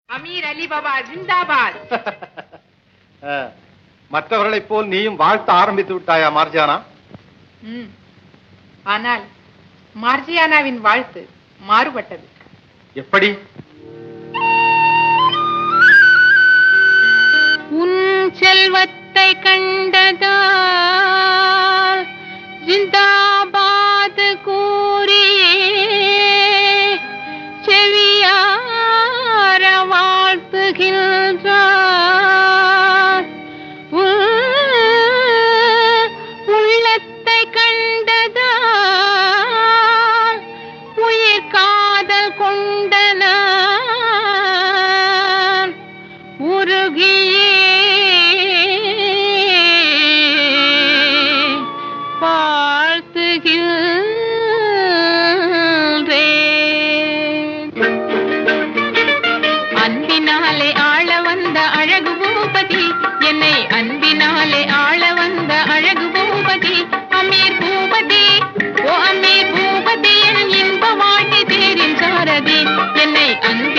அமீர் அலி பாபா ஜிந்தாபாத் அஹ், மற்றவர்களைப் போல் நீயும் வாழ்த்த ஆரம்பித்து விட்டாயா மார்ஜானா ம். ஆனால் மார்ஜியானாவின் வாழ்த்து மாறுபட்டது எப்படி உன் செல்வத்தை கண்டதால் ஜிந்தாபாத் கூறியே செவியார வாழ்த்துகின்றார் உன் உள்ளத்தை கண்டதால் உயிர் காதல் கொண்ட நான் உருகியே வாழ்த்துகின்றேன் அன்பினாலே ஆள வந்த அழகு பூபதி என்னை அன்பினாலே ஆள வந்த அழகு பூபதி அமீர் பூபதி ஓ அமீர் பூபதி என் இன்ப வாழ்க்கை தேரின் சாரதி என்னை அன்பு